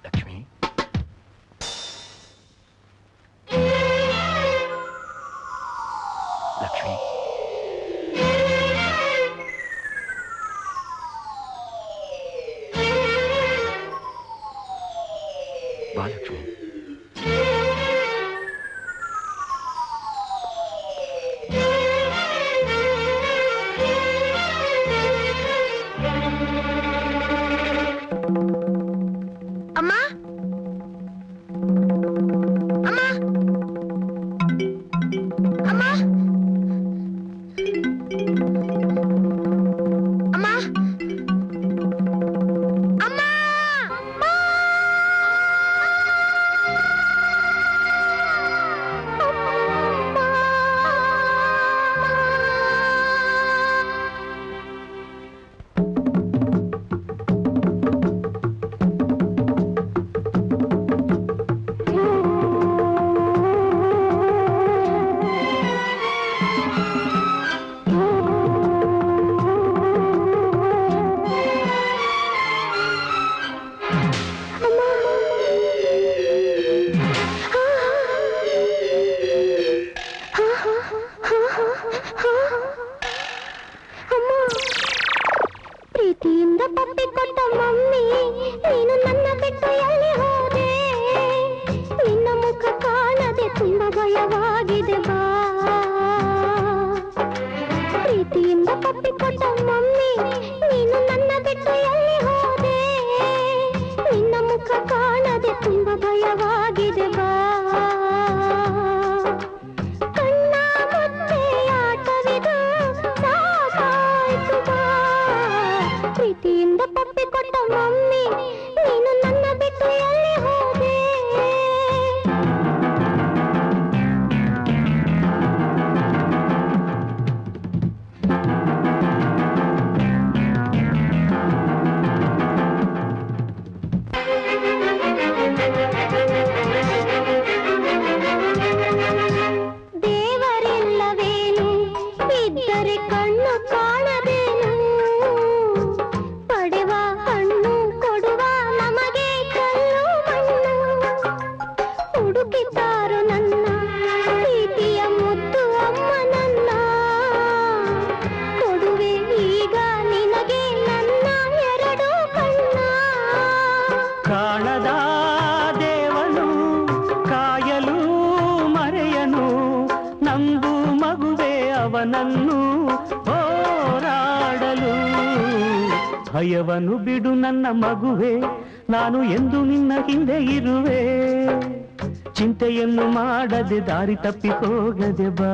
ಲಕ್ಷ್ಮಿ ಲಕ್ಷ್ಮಿ ಬಾ ಲಕ್ಷ್ಮಿ ಅಮ್ಮ ಅಮ್ಮ ಅಮ್ಮ ಅಮ್ಮ ಅಮ್ಮ ಪ್ರೀತಿಯಿಂದ ಪಪ್ಪಿ ಕೊಟ್ಟ ಮಮ್ಮಿ ನೀನು ನನ್ನ ಬಿಟ್ಟು ಎಲ್ಲಿ ಹೋದೆ ನಿನ್ನ ಮುಖ ಕಾಣದೆ ತುಂಬ ಭಯವಾಗಿದೆ ಬಾ ಪ್ರೀತಿಯಿಂದ ಪಪ್ಪಿ ಕೊಟ್ಟ ಮಮ್ಮಿ ನೀನು ನನ್ನ ಬಿಟ್ಟು ಎಲ್ಲಿ ಹೋದೆ ನಿನ್ನ ಮುಖ ಕಾಣದೆ ತುಂಬ ಭಯವಾಗಿದೆ ಬಾ ಕಣ್ಣ ಮುಚ್ಚೆ ಆಟವಿದು ಸಾಕಾಯ್ತು ಬಾ ಪ್ರೀತಿಯಿಂದ ಪಪ್ಪಿ ಕೊಟ್ಟ ಮಮ್ಮಿ ನೀನು ನನ್ನ ಬಿಟ್ಟು ಎಲ್ಲಿ ಹೋದೆ ದೇವರಿಲ್ಲವೇನು ಇದ್ದರೆ ಕಣ್ಣು ಕಾಣದೇನು ಪಡೆವ ಹಣ್ಣು ಕೊಡುವ ನಮಗೆ ಕಲ್ಲು ಮಣ್ಣು ಹುಡುಕಿದ್ದಾರು ನನ್ನ ಪ್ರೀತಿಯ ಮುದ್ದು ಅಮ್ಮ ನನ್ನ ಕೊಡುವೆ ಈಗ ನಿನಗೆ ನನ್ನ ಎರಡು ಕಣ್ಣ ಕಾಣದ ದೇವನು ಕಾಯಲು ಮರೆಯನು ನಂಬು ಮಗುವೆ ಅವನನ್ನು ಹೋರಾಡಲು ಭಯವನ್ನು ಬಿಡು ನನ್ನ ಮಗುವೆ ನಾನು ಎಂದು ನಿನ್ನ ಹಿಂದೆ ಇರುವೆ ಚಿಂತೆಯನ್ನು ಮಾಡದೆ ದಾರಿ ತಪ್ಪಿ ಹೋಗದೆ ಬಾ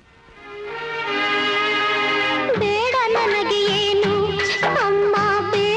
ಬೇಡ ನನಗೆ ಏನು ಅಮ್ಮ ಬೇಡ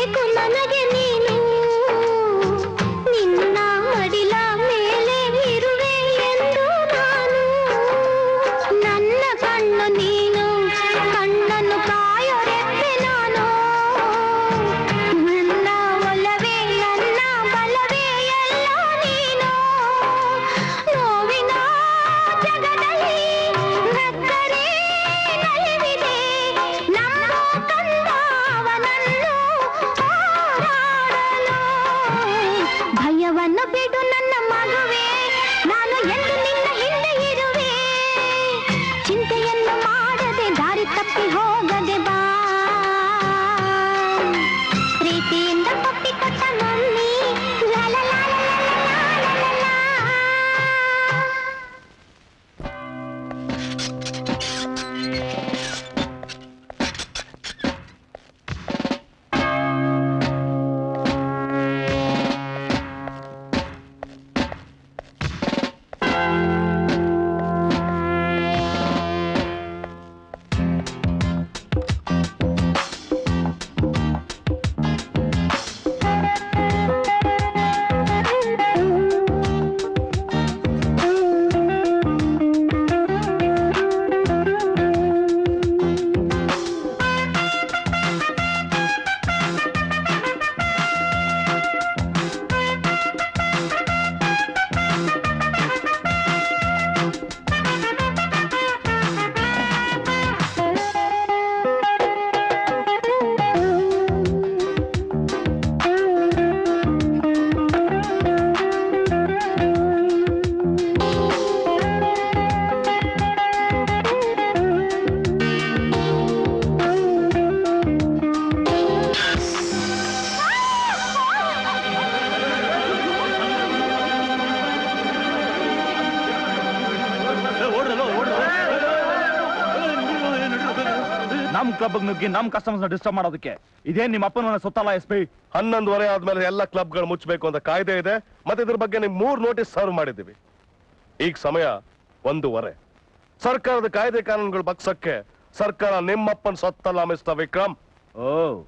ಕ್ಲಬ್ ನುಗ್ಗಿ ನಮ್ ಕಸ್ಟಮರ್ಸ್ ಡಿಸ್ಟರ್ಬ್ ಮಾಡೋದಕ್ಕೆ ಇದೇನ್ ನಿಮ್ಮ ಅಪ್ಪನ ಮನೆ ಸುತ್ತಲ್ಲ ಎಸ್ ಪಿ ಹನ್ನೊಂದುವರೆ ಆದ್ಮೇಲೆ ಎಲ್ಲ ಕ್ಲಬ್ಗಳು ಮುಚ್ಚಬೇಕು ಅಂತ ಕಾಯ್ದೆ ಇದೆ ಮತ್ತೆ ಇದ್ರ ಬಗ್ಗೆ ನಿಮ್ಗೆ ಮೂರ್ ನೋಟಿಸ್ ಸರ್ವ್ ಮಾಡಿದ್ದೀವಿ ಈಗ ಸಮಯ ಒಂದೂವರೆ ಸರ್ಕಾರದ ಕಾಯ್ದೆ ಕಾನೂನುಗಳು ಬಗ್ಸಕ್ಕೆ ಸರ್ಕಾರ ನಿಮ್ಮಪ್ಪನ ಸೊತ್ತಲ್ಲ ಮಿಸ್ಟರ್ ವಿಕ್ರಮ್ ಓ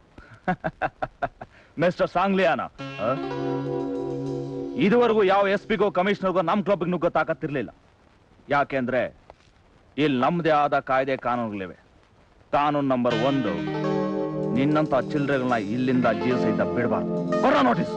ಮಿಸ್ಟರ್ ಸಾಂಗ್ಲಿಯಾನ ಆ? ಇದುವರೆಗೂ ಯಾವ ಎಸ್ ಪಿಗೋ ಕಮಿಷನರ್ಗೋ ನಮ್ ಕ್ಲಬ್ ನುಗ್ಗೋ ತಾಕತ್ತಿರ್ಲಿಲ್ಲ ಯಾಕೆಂದ್ರೆ ಇಲ್ಲಿ ನಮ್ದೇ ಆದ ಕಾಯ್ದೆ ಕಾನೂನುಗಳಿವೆ ಕಾನೂನು ನಂಬರ್ ಒಂದು ನಿನ್ನಂತ ಚಿಲ್ಡ್ರೆಗಳನ್ನ ಇಲ್ಲಿಂದ ಜೀವ ಸಹಿತ ಬಿಡಬಾರ್ದು ಕೊಡ ನೋಟಿಸ್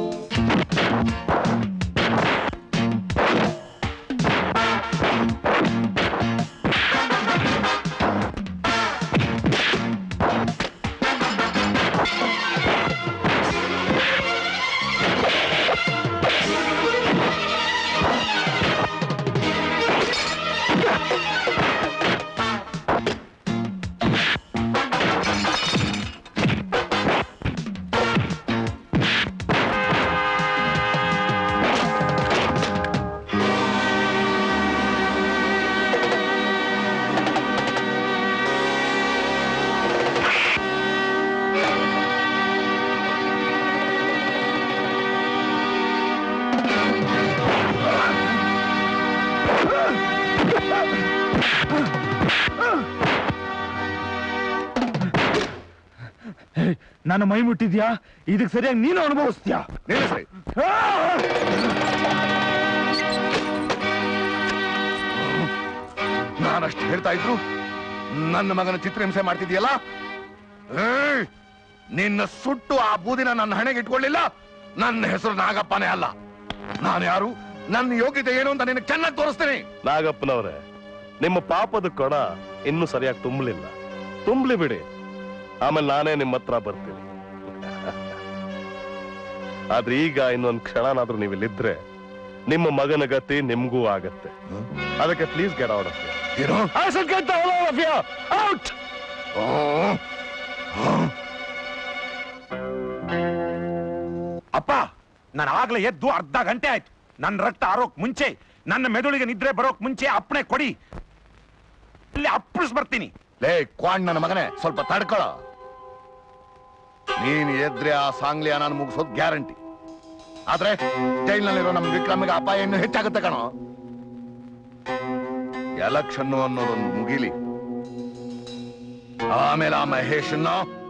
ನನ್ನ ಮೈ ಮುಟ್ಟಿದ್ಯಾ ಇದಕ್ಕೆ ಸರಿಯಾಗಿ ನೀನು ಅನುಭವಿಸ್ತೀಯಾ ನಿಲ್ಲಿಸ್ರಿ ನಾನಷ್ಟು ಹೇಳ್ತಾ ಇದ್ರು ನನ್ನ ಮಗನ ಚಿತ್ರಹಿಂಸೆ ಮಾಡ್ತಿದ್ಯಲ್ಲ ಏಯ್! ನಿನ್ನ ಸುಟ್ಟು ಆ ಬೂದಿನ ನನ್ನ ಹಣೆಗೆ ಇಟ್ಕೊಳ್ಳಿಲ್ಲ ನನ್ನ ಹೆಸರು ನಾಗಪ್ಪನೇ ಅಲ್ಲ ನಾನು ಯಾರು ನನ್ನ ಯೋಗ್ಯತೆ ಏನು ಅಂತ ನಿನಗೆ ಚೆನ್ನಾಗಿ ತೋರಿಸ್ತೀನಿ ನಾಗಪ್ಪನವ್ರೆ ನಿಮ್ಮ ಪಾಪದ ಕೊಡ ಇನ್ನೂ ಸರಿಯಾಗಿ ತುಂಬಲಿಲ್ಲ ತುಂಬಲಿ ಬಿಡಿ ಆಮೇಲೆ ನಾನೇ ನಿಮ್ಮ ಹತ್ರ ಬರ್ತೀನಿ ಆದ್ರೆ ಈಗ ಇನ್ನೊಂದ್ ಕ್ಷಣನಾದ್ರೂ ನೀವು ಇಲ್ಲಿದ್ರೆ ನಿಮ್ಮ ಮಗನ ಗತಿ ನಿಮ್ಗೂ ಆಗತ್ತೆ ಅದಕ್ಕೆ ಪ್ಲೀಸ್ ಗೆಟ್ ಔಟ್ ಆಫ್ ಏನು I said get the hell out of here! Out! ಓ, ಆ, ಅಪ್ಪ ನಾನು ಆಗ್ಲೇ ಎದ್ದು ಅರ್ಧ ಗಂಟೆ ಆಯ್ತು ನನ್ನ ರಕ್ತ ಆರೋಕ್ ಮುಂಚೆ ನನ್ನ ಮೆದುಳಿಗೆ ನಿದ್ರೆ ಬರೋಕ್ ಮುಂಚೆ ಅಪ್ಪಣೆ ಕೊಡಿ ಇಲ್ಲಿ ಅಪ್ಪಳಿಸ್ ಬರ್ತೀನಿ ಲೇ ಕ್ವಾಂಡ್ ನನ್ನ ಮಗನೇ ಸ್ವಲ್ಪ ತಡ್ಕೊಳ ನೀನ್ ಎದ್ರೆ ಆ ಸಾಂಗ್ಲಿಯ ನಾನು ಮುಗಿಸೋದ್ ಗ್ಯಾರಂಟಿ ಆದ್ರೆ ಜೈಲ್ನಲ್ಲಿರೋ ನಮ್ಮ ವಿಕ್ರಮಿಗೆ ಅಪಾಯ ಇನ್ನು ಹೆಚ್ಚಾಗುತ್ತೆ ಕಣೋ ಎಲೆಕ್ಷನ್ ಅನ್ನೋದೊಂದು ಮುಗಿಲಿ ಆಮೇಲೆ ಆ ಮಹೇಶನ್ನ